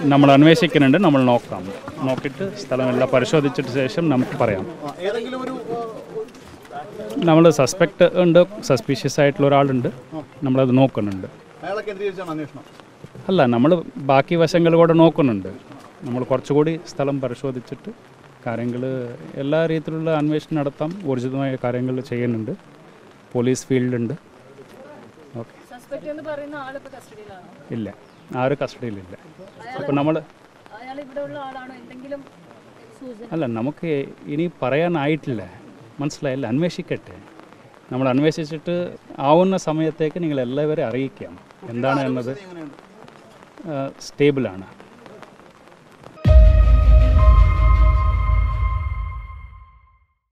നമ്മൾ അന്വേഷിക്കുന്നുണ്ട് നമ്മൾ നോക്കാം നോക്കിയിട്ട് സ്ഥലമെല്ലാം പരിശോധിച്ചിട്ട് ശേഷം നമുക്ക് പറയാം ആ, ഏതെങ്കിലും ഒരു ആ, നമ്മൾ സസ്പെക്ട് ഉണ്ട് സസ്പീഷ്യസ് ആയിട്ടുള്ള ഒരാളുണ്ട് നമ്മളത് നോക്കുന്നുണ്ട് അയാളെ കേന്ദ്രീകരിച്ചാണ് അന്വേഷണം അല്ല നമ്മൾ ബാക്കി വശങ്ങൾ കൂടെ നോക്കുന്നുണ്ട് നമ്മൾ കുറച്ചുകൂടി സ്ഥലം പരിശോധിച്ചിട്ട് കാര്യങ്ങൾ എല്ലാ രീതിയിലുള്ള അന്വേഷണം നടത്താം ഊർജിതമായ കാര്യങ്ങൾ ചെയ്യുന്നുണ്ട് പോലീസ് ഫീൽഡുണ്ട് ഓക്കെ സസ്പെക്ട് എന്ന് പറയുന്ന ആളിപ്പോ കസ്റ്റഡിയിലാണോ ഇല്ല ആരും കസ്റ്റഡിയിലില്ല അപ്പോൾ നമ്മൾ അയാൾ ഇവിടെ ഉള്ള ആളാണോ എന്തെങ്കിലും സൂചന അല്ല നമുക്ക് ഇനി പറയാനായിട്ടില്ല മനസ്സിലായില്ല അന്വേഷിക്കട്ടെ നമ്മൾ അന്വേഷിച്ചിട്ട് ആവുന്ന സമയത്തേക്ക് നിങ്ങൾ എല്ലാവരെയും അറിയിക്കാം എന്താണ് എന്നത് എങ്ങനെയുണ്ട് സ്റ്റേബിളാണ്